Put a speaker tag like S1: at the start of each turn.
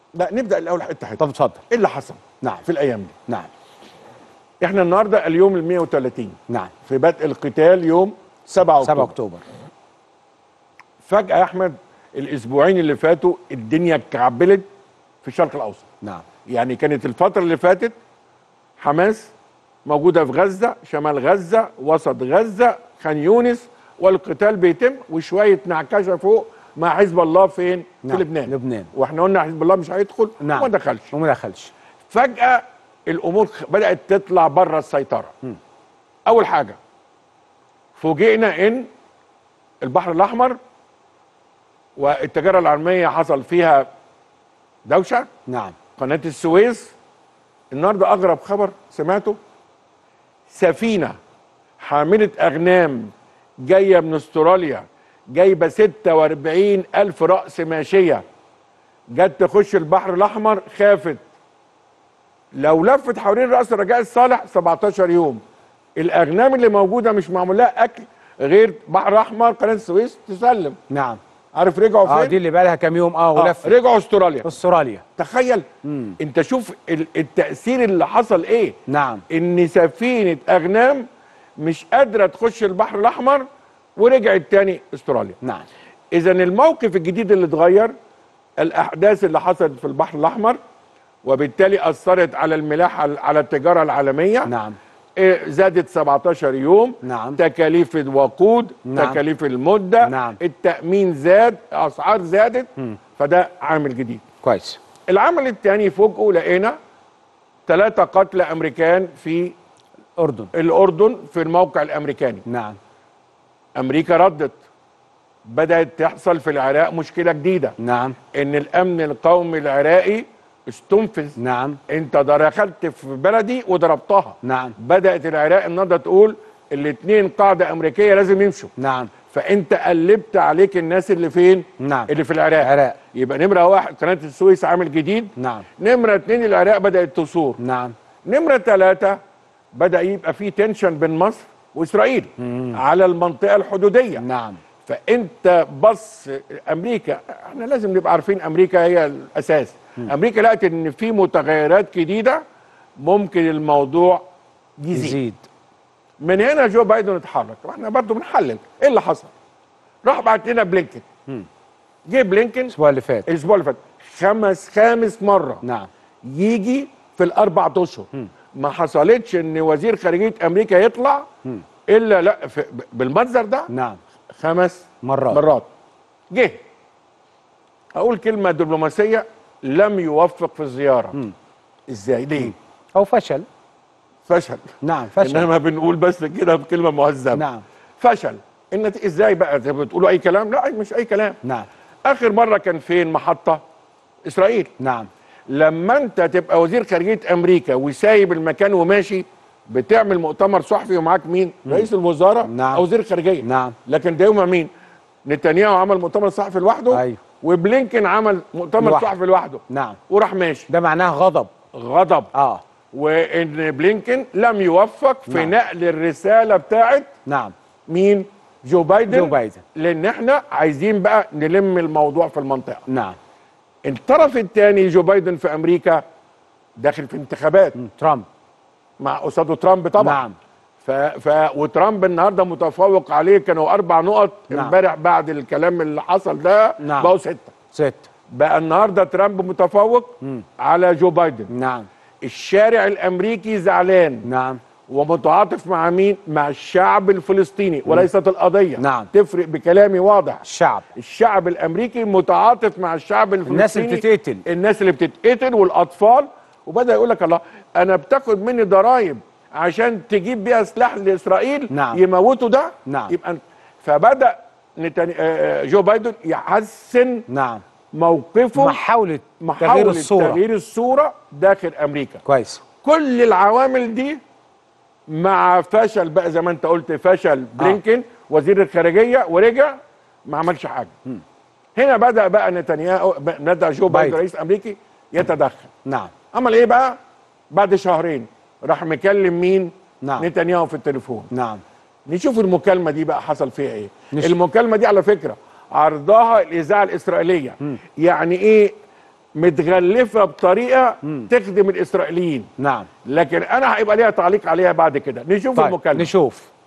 S1: لا نبدا الاول حته حته
S2: طب اتفضل
S1: ايه اللي حصل
S2: نعم
S1: في الايام دي
S2: نعم
S1: احنا النهارده اليوم ال 130
S2: نعم
S1: في بدء القتال يوم 7
S2: 7
S1: اكتوبر
S2: اكتوبر
S1: فجاه يا احمد الاسبوعين اللي فاتوا الدنيا اتكعبلت في الشرق الاوسط
S2: نعم
S1: يعني كانت الفتره اللي فاتت حماس موجوده في غزه شمال غزه وسط غزه خان يونس والقتال بيتم وشويه نعكشه فوق مع حزب الله فين
S2: نعم،
S1: في لبنان
S2: لبنان.
S1: واحنا قلنا حزب الله مش هيدخل
S2: نعم
S1: وما دخلش
S2: وما دخلش
S1: فجاه الامور خ- بدات تطلع بره السيطره اول حاجه فوجئنا ان البحر الاحمر والتجاره العالميه حصل فيها دوشه
S2: نعم
S1: قناه السويس النهارده اغرب خبر سمعته سفينه حامله اغنام جايه من استراليا جايبه 46 الف راس ماشيه جت تخش البحر الاحمر خافت لو لفت حوالين راس الرجاء الصالح 17 يوم الاغنام اللي موجوده مش معمول لها اكل غير بحر احمر قناه السويس تسلم
S2: نعم
S1: عارف رجعوا
S2: اه
S1: فين
S2: دي اللي بقى لها كام يوم اه
S1: آه
S2: ولف
S1: رجعوا استراليا
S2: استراليا
S1: تخيل
S2: مم.
S1: انت شوف ال- التاثير اللي حصل ايه
S2: نعم
S1: ان سفينه اغنام مش قادره تخش البحر الاحمر ورجعت تاني استراليا
S2: نعم
S1: اذا الموقف الجديد اللي اتغير الاحداث اللي حصلت في البحر الاحمر وبالتالي اثرت على الملاحه على التجاره العالميه
S2: نعم
S1: إيه، زادت 17 يوم
S2: نعم.
S1: تكاليف الوقود
S2: نعم.
S1: تكاليف المده
S2: نعم.
S1: التامين زاد اسعار زادت فده عامل جديد
S2: كويس
S1: العمل الثاني فوجئوا لقينا ثلاثة قتلى أمريكان في
S2: اردن
S1: الأردن في الموقع الأمريكاني
S2: نعم
S1: أمريكا ردت بدأت تحصل في العراق مشكلة جديدة
S2: نعم
S1: إن الأمن القومي العراقي استنفذ
S2: نعم
S1: أنت دخلت في بلدي وضربتها
S2: نعم
S1: بدأت العراق النهارده تقول الاثنين قاعدة أمريكية لازم يمشوا
S2: نعم
S1: فأنت قلبت عليك الناس اللي فين؟
S2: نعم
S1: اللي في العراق
S2: العراق
S1: يبقى نمرة واحد قناة السويس عامل جديد
S2: نعم
S1: نمرة اتنين العراق بدأت تصور
S2: نعم
S1: نمرة ثلاثة بدأ يبقى في تنشن بين مصر وإسرائيل على المنطقة الحدودية
S2: نعم
S1: فأنت بص أمريكا احنا لازم نبقى عارفين أمريكا هي الأساس أمريكا لقت إن في متغيرات جديدة ممكن الموضوع يزيد
S2: يزيد
S1: من هنا جو بايدن اتحرك واحنا برضو بنحلل ايه اللي حصل راح بعت لنا بلينكن جه بلينكن
S2: الاسبوع اللي فات
S1: الاسبوع اللي فات خمس خامس مره
S2: نعم
S1: يجي في الاربع اشهر ما حصلتش ان وزير خارجيه امريكا يطلع الا لا في بالمنظر ده
S2: نعم
S1: خمس
S2: مرات
S1: مرات جه اقول كلمه دبلوماسيه لم يوفق في الزياره ازاي ليه
S2: او فشل
S1: فشل
S2: نعم فشل
S1: انما بنقول بس كده بكلمه مهذبه
S2: نعم
S1: فشل ان ازاي بقى زي ما بتقولوا اي كلام لا مش اي كلام
S2: نعم
S1: اخر مره كان فين محطه اسرائيل
S2: نعم
S1: لما انت تبقى وزير خارجيه امريكا وسايب المكان وماشي بتعمل مؤتمر صحفي ومعاك مين رئيس الوزراء
S2: نعم.
S1: او وزير الخارجيه
S2: نعم
S1: لكن ده يوم مين نتنياهو عمل مؤتمر صحفي لوحده
S2: أيوه.
S1: وبلينكن عمل مؤتمر
S2: لوحده.
S1: صحفي لوحده
S2: نعم
S1: وراح ماشي
S2: ده معناه غضب
S1: غضب
S2: اه
S1: وان بلينكن لم يوفق في
S2: نعم.
S1: نقل الرساله بتاعت
S2: نعم
S1: مين جو بايدن
S2: جو بايدن
S1: لان احنا عايزين بقى نلم الموضوع في المنطقه
S2: نعم
S1: الطرف الثاني جو بايدن في امريكا داخل في انتخابات
S2: مم. ترامب
S1: مع قصاده ترامب طبعا
S2: نعم
S1: ف... ف... وترامب النهارده متفوق عليه كانوا اربع نقط
S2: نعم.
S1: امبارح بعد الكلام اللي حصل ده
S2: نعم.
S1: بقوا سته
S2: ست
S1: بقى النهارده ترامب متفوق
S2: مم.
S1: على جو بايدن
S2: نعم
S1: الشارع الامريكي زعلان
S2: نعم
S1: ومتعاطف مع مين مع الشعب الفلسطيني وليست القضيه
S2: نعم.
S1: تفرق بكلامي واضح
S2: الشعب
S1: الشعب الامريكي متعاطف مع الشعب الفلسطيني
S2: الناس اللي بتتقتل
S1: الناس اللي بتتقتل والاطفال وبدا يقول لك الله انا بتاخد مني ضرائب عشان تجيب بيها سلاح لاسرائيل
S2: نعم.
S1: يموتوا ده
S2: نعم.
S1: يبقى فبدا نتني... آه، جو بايدن يحسن
S2: نعم
S1: موقفه
S2: محاولة تغيير
S1: محاولة
S2: الصورة
S1: تغيير الصورة داخل امريكا
S2: كويس
S1: كل العوامل دي مع فشل بقى زي ما انت قلت فشل بلينكن وزير الخارجيه ورجع ما عملش حاجه هنا بدا بقى نتنياهو بدا جو بايدن
S2: بايدن.
S1: رئيس امريكي يتدخل
S2: نعم
S1: عمل ايه بقى بعد شهرين راح مكلم مين
S2: نعم
S1: نتنياهو في التليفون
S2: نعم
S1: نشوف المكالمه دي بقى حصل فيها ايه
S2: نشوف.
S1: المكالمه دي على فكره عرضها الاذاعه الاسرائيليه يعني ايه متغلفه بطريقه تخدم الاسرائيليين
S2: نعم
S1: لكن انا هيبقى ليها تعليق عليها بعد كده نشوف
S2: طيب
S1: المكالمه
S2: نشوف